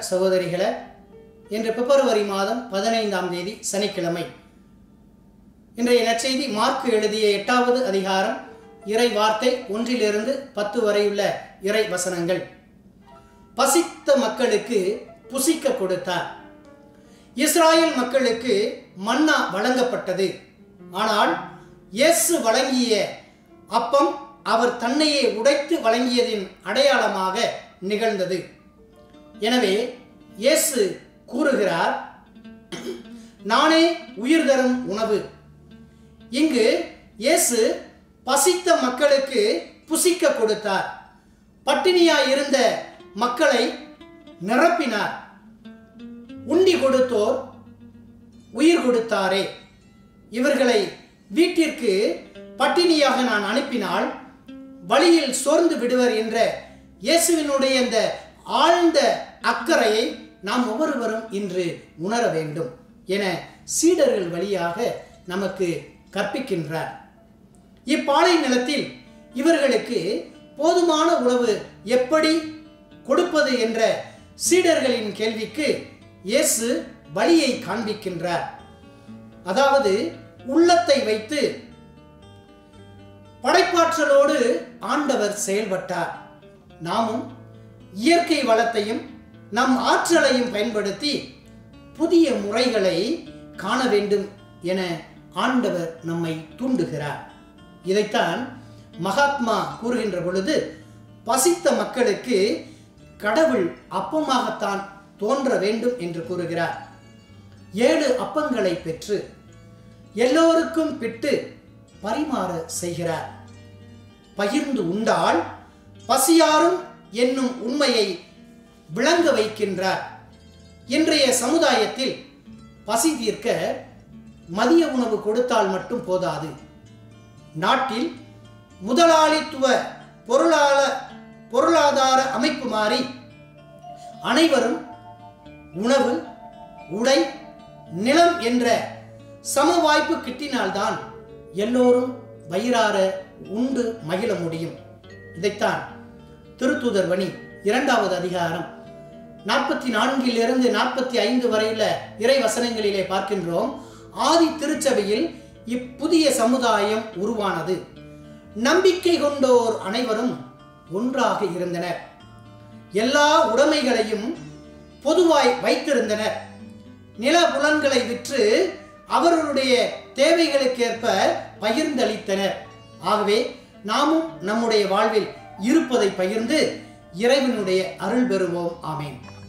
சகோதரிகளே இன்று பிப்ரவரி மாதம் பதினைந்தாம் தேதி சனிக்கிழமை இன்றைய நற்செய்தி மார்க்கு எழுதிய எட்டாவது அதிகாரம் இறை வார்த்தை ஒன்றிலிருந்து பத்து வரையுள்ள இறை வசனங்கள் பசித்த மக்களுக்கு புசிக்க கொடுத்தார் இஸ்ராயேல் மக்களுக்கு மன்னா வழங்கப்பட்டது ஆனால் இயேசு வழங்கிய அப்பம் அவர் தன்னையே உடைத்து வழங்கியதின் அடையாளமாக நிகழ்ந்தது எனவே இயேசு கூறுகிறார் நானே உயிர் தரும் உணவு இங்கு இயேசு பசித்த மக்களுக்கு புசிக்க கொடுத்தார் பட்டினியாய் இருந்த மக்களை நிரப்பினார் உண்டி கொடுத்தோர் உயிர் கொடுத்தாரே இவர்களை வீட்டிற்கு பட்டினியாக நான் அனுப்பினால் வழியில் சோர்ந்து விடுவர் என்ற இயேசுவினுடைய இந்த ஆழ்ந்த அக்கறையை நாம் ஒவ்வொருவரும் இன்று உணர வேண்டும் என சீடர்கள் வழியாக நமக்கு கற்பிக்கின்றார் இப்பாலை நிலத்தில் இவர்களுக்கு போதுமான உணவு எப்படி கொடுப்பது என்ற சீடர்களின் கேள்விக்கு இயேசு வழியை காண்பிக்கின்றார் அதாவது உள்ளத்தை வைத்து படைப்பாற்றலோடு ஆண்டவர் செயல்பட்டார் நாமும் இயற்கை வளத்தையும் நம் ஆற்றலையும் பயன்படுத்தி புதிய முறைகளை காண வேண்டும் என ஆண்டவர் நம்மை தூண்டுகிறார் இதைத்தான் மகாத்மா கூறுகின்ற பொழுது பசித்த மக்களுக்கு கடவுள் அப்பமாகத்தான் தோன்ற வேண்டும் என்று கூறுகிறார் ஏழு அப்பங்களை பெற்று எல்லோருக்கும் பிட்டு பரிமாற செய்கிறார் பகிர்ந்து உண்டால் பசியாரும் என்னும் உண்மையை விளங்க வைக்கின்றார் இன்றைய சமுதாயத்தில் பசி தீர்க்க மதிய உணவு கொடுத்தால் மட்டும் போதாது நாட்டில் முதலாளித்துவ பொருளாள பொருளாதார அமைப்பு மாறி அனைவரும் உணவு உடை நிலம் என்ற சம வாய்ப்பு கிட்டினால்தான் எல்லோரும் வயிறார உண்டு மகிழ முடியும் இதைத்தான் திருத்தூதர் வணி இரண்டாவது அதிகாரம் நாற்பத்தி நான்கிலிருந்து நாற்பத்தி ஐந்து வரையுள்ள இறை வசனங்களிலே பார்க்கின்றோம் ஆதி திருச்சபையில் இப்புதிய சமுதாயம் உருவானது நம்பிக்கை கொண்டோர் அனைவரும் ஒன்றாக இருந்தனர் எல்லா உடைமைகளையும் பொதுவாய் வைத்திருந்தனர் நில புலன்களை விற்று அவர்களுடைய தேவைகளுக்கேற்ப பகிர்ந்தளித்தனர் ஆகவே நாமும் நம்முடைய வாழ்வில் இருப்பதை பகிர்ந்து இறைவனுடைய அருள் பெறுவோம் ஆமேன்